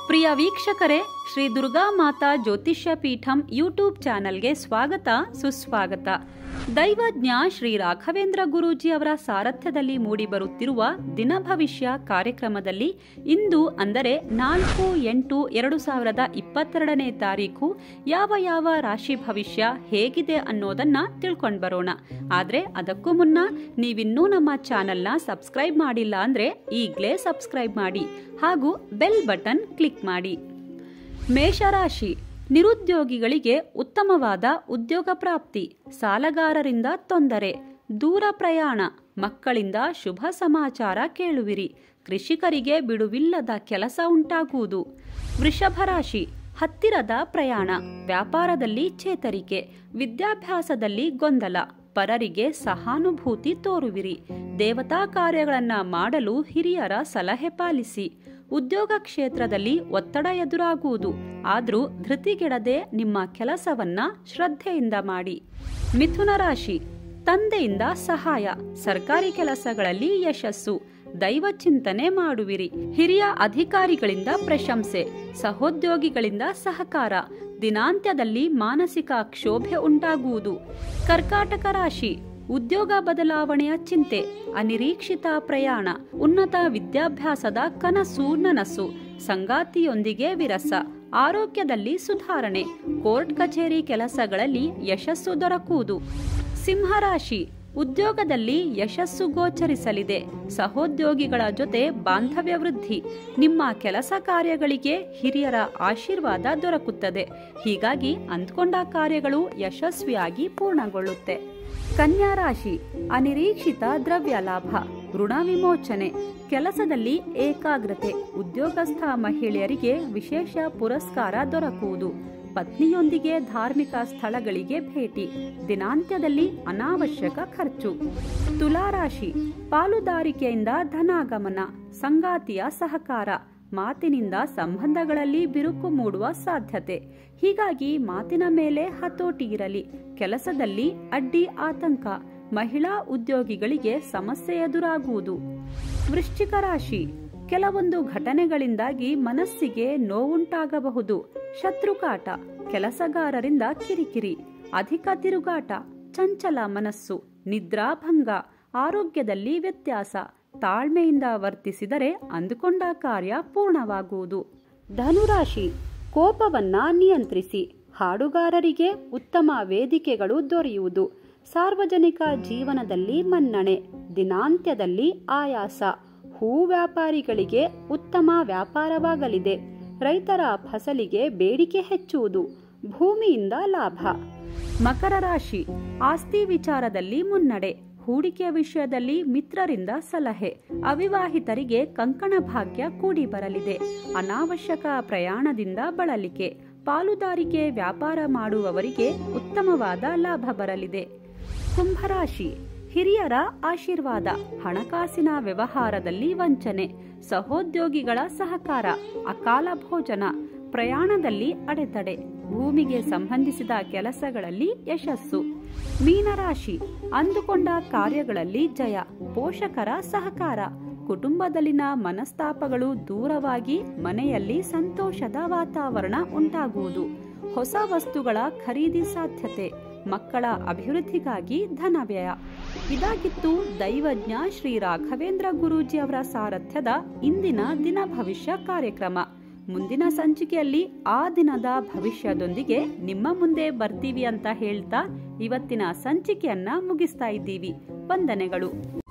ಪ್ರಿಯ ವೀಕ್ಷಕರೇ ಶ್ರೀ ದುರ್ಗಾ ಮಾತಾ ಜ್ಯೋತಿಷ್ಯ ಪೀಠಂ ಯೂಟ್ಯೂಬ್ ಚಾನಲ್ಗೆ ಸ್ವಾಗತ ಸುಸ್ವಾಗತ ದೈವಜ್ಞ ಶ್ರೀ ರಾಘವೇಂದ್ರ ಗುರೂಜಿ ಅವರ ಸಾರಥ್ಯದಲ್ಲಿ ಮೂಡಿಬರುತ್ತಿರುವ ದಿನ ಭವಿಷ್ಯ ಕಾರ್ಯಕ್ರಮದಲ್ಲಿ ಇಂದು ಅಂದರೆ ನಾಲ್ಕು ಎಂಟು ಎರಡು ಸಾವಿರದ ಇಪ್ಪತ್ತೆರಡನೇ ತಾರೀಕು ಯಾವ ಯಾವ ರಾಶಿ ಭವಿಷ್ಯ ಹೇಗಿದೆ ಅನ್ನೋದನ್ನ ತಿಳ್ಕೊಂಡು ಬರೋಣ ಆದರೆ ಅದಕ್ಕೂ ಮುನ್ನ ನೀವಿನ್ನೂ ನಮ್ಮ ಚಾನೆಲ್ನ ಸಬ್ಸ್ಕ್ರೈಬ್ ಮಾಡಿಲ್ಲ ಅಂದರೆ ಈಗಲೇ ಸಬ್ಸ್ಕ್ರೈಬ್ ಮಾಡಿ ಹಾಗೂ ಬೆಲ್ ಬಟನ್ ಕ್ಲಿಕ್ ಮಾಡಿ ಮೇಷರಾಶಿ ನಿರುದ್ಯೋಗಿಗಳಿಗೆ ಉತ್ತಮವಾದ ಉದ್ಯೋಗ ಪ್ರಾಪ್ತಿ ಸಾಲಗಾರರಿಂದ ತೊಂದರೆ ದೂರ ಪ್ರಯಾಣ ಮಕ್ಕಳಿಂದ ಶುಭ ಸಮಾಚಾರ ಕೇಳುವಿರಿ ಕೃಷಿಕರಿಗೆ ಬಿಡುವಿಲ್ಲದ ಕೆಲಸ ಉಂಟಾಗುವುದು ವೃಷಭ ರಾಶಿ ಹತ್ತಿರದ ಪ್ರಯಾಣ ವ್ಯಾಪಾರದಲ್ಲಿ ಚೇತರಿಕೆ ವಿದ್ಯಾಭ್ಯಾಸದಲ್ಲಿ ಗೊಂದಲ ಪರರಿಗೆ ಸಹಾನುಭೂತಿ ತೋರುವಿರಿ ದೇವತಾ ಕಾರ್ಯಗಳನ್ನು ಮಾಡಲು ಹಿರಿಯರ ಸಲಹೆ ಪಾಲಿಸಿ ಉದ್ಯೋಗ ಕ್ಷೇತ್ರದಲ್ಲಿ ಒತ್ತಡ ಎದುರಾಗುವುದು ಆದರೂ ಧೃತಿಗೆಡದೆ ನಿಮ್ಮ ಕೆಲಸವನ್ನ ಶ್ರದ್ಧೆಯಿಂದ ಮಾಡಿ ಮಿಥುನ ರಾಶಿ ತಂದೆಯಿಂದ ಸಹಾಯ ಸರ್ಕಾರಿ ಕೆಲಸಗಳಲ್ಲಿ ಯಶಸ್ಸು ದೈವ ಚಿಂತನೆ ಮಾಡುವಿರಿ ಹಿರಿಯ ಅಧಿಕಾರಿಗಳಿಂದ ಪ್ರಶಂಸೆ ಸಹೋದ್ಯೋಗಿಗಳಿಂದ ಸಹಕಾರ ದಿನಾಂತ್ಯದಲ್ಲಿ ಮಾನಸಿಕ ಕ್ಷೋಭೆ ಉಂಟಾಗುವುದು ಕರ್ಕಾಟಕ ರಾಶಿ ಉದ್ಯೋಗ ಬದಲಾವಣೆಯ ಚಿಂತೆ ಅನಿರೀಕ್ಷಿತ ಪ್ರಯಾಣ ಉನ್ನತ ವಿದ್ಯಾಭ್ಯಾಸದ ಕನಸು ನನಸು ಸಂಗಾತಿಯೊಂದಿಗೆ ವಿರಸ ಆರೋಗ್ಯದಲ್ಲಿ ಸುಧಾರಣೆ ಕೋರ್ಟ್ ಕಚೇರಿ ಕೆಲಸಗಳಲ್ಲಿ ಯಶಸ್ಸು ದೊರಕುವುದು ಸಿಂಹರಾಶಿ ಉದ್ಯೋಗದಲ್ಲಿ ಯಶಸ್ಸು ಗೋಚರಿಸಲಿದೆ ಸಹೋದ್ಯೋಗಿಗಳ ಜೊತೆ ಬಾಂಧವ್ಯ ವೃದ್ಧಿ ನಿಮ್ಮ ಕೆಲಸ ಕಾರ್ಯಗಳಿಗೆ ಹಿರಿಯರ ಆಶೀರ್ವಾದ ದೊರಕುತ್ತದೆ ಹೀಗಾಗಿ ಅಂದ್ಕೊಂಡ ಕಾರ್ಯಗಳು ಯಶಸ್ವಿಯಾಗಿ ಪೂರ್ಣಗೊಳ್ಳುತ್ತೆ ಕನ್ಯಾ ರಾಶಿ ಅನಿರೀಕ್ಷಿತ ದ್ರವ್ಯ ಲಾಭ ಋಣ ವಿಮೋಚನೆ ಕೆಲಸದಲ್ಲಿ ಏಕಾಗ್ರತೆ ಉದ್ಯೋಗಸ್ಥ ಮಹಿಳೆಯರಿಗೆ ವಿಶೇಷ ಪುರಸ್ಕಾರ ದೊರಕುವುದು ಪತ್ನಿಯೊಂದಿಗೆ ಧಾರ್ಮಿಕ ಸ್ಥಳಗಳಿಗೆ ಭೇಟಿ ದಿನಾಂತ್ಯದಲ್ಲಿ ಅನಾವಶ್ಯಕ ಖರ್ಚು ತುಲಾರಾಶಿ ಪಾಲುದಾರಿಕೆಯಿಂದ ಧನಾಗಮನ ಸಂಗಾತಿಯ ಸಹಕಾರ ಮಾತಿನಿಂದ ಸಂಬಂಧಗಳಲ್ಲಿ ಬಿರುಕು ಮೂಡುವ ಸಾಧ್ಯತೆ ಹೀಗಾಗಿ ಮಾತಿನ ಮೇಲೆ ಹತೋಟಿ ಇರಲಿ ಕೆಲಸದಲ್ಲಿ ಅಡ್ಡಿ ಆತಂಕ ಮಹಿಳಾ ಉದ್ಯೋಗಿಗಳಿಗೆ ಸಮಸ್ಯೆ ಎದುರಾಗುವುದು ವೃಶ್ಚಿಕ ರಾಶಿ ಕೆಲವೊಂದು ಘಟನೆಗಳಿಂದಾಗಿ ಮನಸ್ಸಿಗೆ ನೋವುಂಟಾಗಬಹುದು ಶತ್ರುಕಾಟ ಕೆಲಸಗಾರರಿಂದ ಕಿರಿಕಿರಿ ಅಧಿಕ ತಿರುಗಾಟ ಚಂಚಲ ಮನಸ್ಸು ನಿದ್ರಾಭಂಗ ಆರೋಗ್ಯದಲ್ಲಿ ವ್ಯತ್ಯಾಸ ತಾಳ್ಮೆಯಿಂದ ವರ್ತಿಸಿದರೆ ಅಂದುಕೊಂಡ ಕಾರ್ಯ ಪೂರ್ಣವಾಗುವುದು ಧನುರಾಶಿ ಕೋಪವನ್ನ ನಿಯಂತ್ರಿಸಿ ಹಾಡುಗಾರರಿಗೆ ಉತ್ತಮ ವೇದಿಕೆಗಳು ದೊರೆಯುವುದು ಸಾರ್ವಜನಿಕ ಜೀವನದಲ್ಲಿ ಮನ್ನಣೆ ದಿನಾಂತ್ಯದಲ್ಲಿ ಆಯಾಸ ಹೂ ವ್ಯಾಪಾರಿಗಳಿಗೆ ಉತ್ತಮ ವ್ಯಾಪಾರವಾಗಲಿದೆ ರೈತರ ಫಸಲಿಗೆ ಬೇಡಿಕೆ ಹೆಚ್ಚುವುದು ಭೂಮಿಯಿಂದ ಲಾಭ ಮಕರ ರಾಶಿ ಆಸ್ತಿ ವಿಚಾರದಲ್ಲಿ ಮುನ್ನಡೆ ಹೂಡಿಕೆ ವಿಷಯದಲ್ಲಿ ಮಿತ್ರರಿಂದ ಸಲಹೆ ಅವಿವಾಹಿತರಿಗೆ ಕಂಕಣ ಭಾಗ್ಯ ಕೂಡಿ ಬರಲಿದೆ ಅನಾವಶ್ಯಕ ಪ್ರಯಾಣದಿಂದ ಬಳಲಿಕೆ ಪಾಲುದಾರಿಕೆ ವ್ಯಾಪಾರ ಮಾಡುವವರಿಗೆ ಉತ್ತಮವಾದ ಲಾಭ ಬರಲಿದೆ ಕುಂಭರಾಶಿ ಹಿರಿಯರ ಆಶೀರ್ವಾದ ಹಣಕಾಸಿನ ವ್ಯವಹಾರದಲ್ಲಿ ವಂಚನೆ ಸಹೋದ್ಯೋಗಿಗಳ ಸಹಕಾರ ಅಕಾಲ ಭೋಜನ ಪ್ರಯಾಣದಲ್ಲಿ ಅಡೆತಡೆ ಭೂಮಿಗೆ ಸಂಬಂಧಿಸಿದ ಕೆಲಸಗಳಲ್ಲಿ ಯಶಸ್ಸು ಮೀನರಾಶಿ ಅಂದುಕೊಂಡ ಕಾರ್ಯಗಳಲ್ಲಿ ಜಯ ಪೋಷಕರ ಸಹಕಾರ ಕುಟುಂಬದಲ್ಲಿನ ಮನಸ್ತಾಪಗಳು ದೂರವಾಗಿ ಮನೆಯಲ್ಲಿ ಸಂತೋಷದ ವಾತಾವರಣ ಉಂಟಾಗುವುದು ಹೊಸ ವಸ್ತುಗಳ ಖರೀದಿ ಸಾಧ್ಯತೆ ಮಕ್ಕಳ ಅಭಿವೃದ್ಧಿಗಾಗಿ ಧನವ್ಯಯ ಇದಾಗಿತ್ತು ದೈವಜ್ಞ ಶ್ರೀ ರಾಘವೇಂದ್ರ ಗುರೂಜಿ ಅವರ ಸಾರಥ್ಯದ ಇಂದಿನ ದಿನ ಭವಿಷ್ಯ ಕಾರ್ಯಕ್ರಮ ಮುಂದಿನ ಸಂಚಿಕೆಯಲ್ಲಿ ಆ ದಿನದ ಭವಿಷ್ಯದೊಂದಿಗೆ ನಿಮ್ಮ ಮುಂದೆ ಬರ್ತೀವಿ ಅಂತ ಹೇಳ್ತಾ ಇವತ್ತಿನ ಸಂಚಿಕೆಯನ್ನ ಮುಗಿಸ್ತಾ ಇದ್ದೀವಿ ವಂದನೆಗಳು